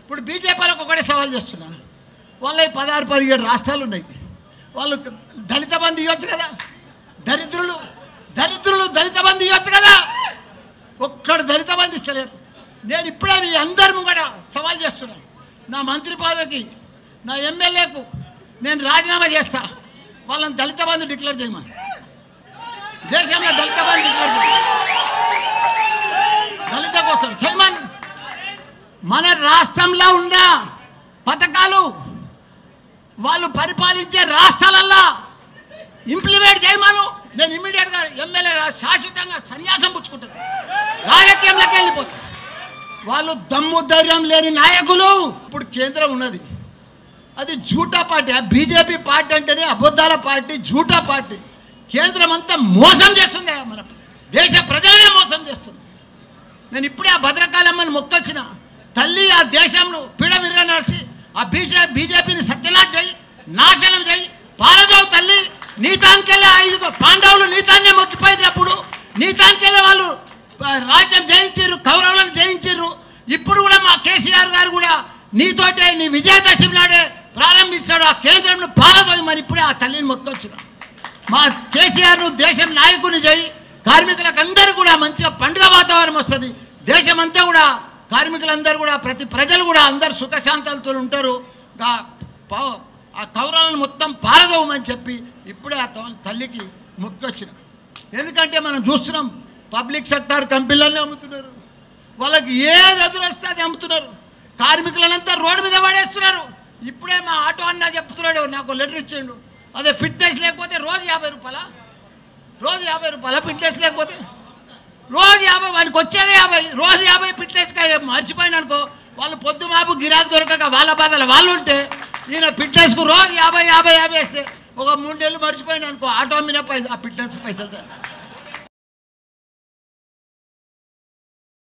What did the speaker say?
ఇప్పుడు బీజేపీలకు ఒకటే సవాల్ చేస్తున్నా వాళ్ళ ఈ పదహారు పదిహేడు రాష్ట్రాలు ఉన్నాయి వాళ్ళు దళిత బంధు ఇవ్వచ్చు కదా దరిద్రులు దరిద్రులు దళిత బంధు ఇవ్వచ్చు కదా ఒక్కడు దళిత బంధు ఇస్తలేరు నేను ఇప్పుడే మీ అందరి ముంగట సవాల్ చేస్తున్నాను నా మంత్రి పదవికి నా ఎమ్మెల్యేకు నేను రాజీనామా చేస్తా వాళ్ళని దళిత బంధు డిక్లేర్ చేయమని దేశంలో దళిత బంధు డిక్లేర్ చేయమని దళిత కోసం చేయమని మన రాష్ట్రంలో ఉన్న పథకాలు వాళ్ళు పరిపాలించే రాష్ట్రాలల్లో ఇంప్లిమెంట్ చేయమను నేను ఇమ్మీడియట్గా ఎమ్మెల్యే శాశ్వతంగా సన్యాసం పుచ్చుకుంటాను రాజకీయంలోకి వెళ్ళిపోతాను వాళ్ళు దమ్ము ధైర్యం లేని నాయకులు ఇప్పుడు కేంద్రం ఉన్నది అది జూటా పార్టీ ఆ బీజేపీ పార్టీ అంటేనే అబద్ధాల పార్టీ జూటా పార్టీ కేంద్రం అంతా మోసం చేస్తుంది మన దేశ ప్రజలనే మోసం చేస్తుంది నేను ఇప్పుడే ఆ భద్రకాళమ్మని మొక్కొచ్చిన తల్లి ఆ దేశంలో పీడ విరగనర్చి ఆ బీజే బీజేపీని సత్యనాథ్ చేయి నాశనం చేయి పారదవు తల్లి నీతానికెళ్ళే ఐదు పాండవులు నీతాన్నే మొక్కిపోయినప్పుడు నీతానికెళ్ళే వాళ్ళు ఆ, రాజ్యం జయించారు కౌరవులను జయించారు ఇప్పుడు కూడా మా కేసీఆర్ గారు కూడా నీతోటే నీ విజయదశమి నాడే ప్రారంభించాడు ఆ కేంద్రంను పారదోయి మరి ఇప్పుడే ఆ తల్లిని మొక్కొచ్చిన మా కేసీఆర్ను దేశం నాయకుని చేయి కార్మికులకు అందరూ కూడా మంచిగా పండుగ వాతావరణం వస్తుంది దేశమంతా కూడా కార్మికులందరూ కూడా ప్రతి ప్రజలు కూడా అందరు సుఖశాంతాలతో ఉంటారు గా- పా- ఆ కౌరవులను మొత్తం పారదోమని చెప్పి ఇప్పుడే ఆ త- తల్లికి మొక్కొచ్చిన ఎందుకంటే మనం చూస్తున్నాం పబ్లిక్ సెక్టార్ కంపెనీలన్నీ అమ్ముతున్నారు వాళ్ళకి ఏది ఎదురొస్తే అది అమ్ముతున్నారు కార్మికులనంతా రోడ్డు మీద పడేస్తున్నారు ఇప్పుడే మా ఆటో అన్న చెప్తున్నాడు నాకు లెటర్ ఇచ్చిండు అదే ఫిట్నెస్ లేకపోతే రోజు యాభై రూపాయల రోజు యాభై రూపాయల ఫిట్నెస్ లేకపోతే రోజు యాభై వానికి వచ్చేదే యాభై రోజు యాభై ఫిట్నెస్గా మర్చిపోయిన అనుకో వాళ్ళు పొద్దు మాపు గిరాకు దొరకక వాళ్ళ బాధలు వాళ్ళు ఉంటే ఈయన ఫిట్నెస్కు రోజు యాభై యాభై యాభై వేస్తే ఒక మూడు నెలలు మర్చిపోయిన అనుకో ఆటో మీద పైసలు ఆ ఫిట్నెస్ పైసలు సార్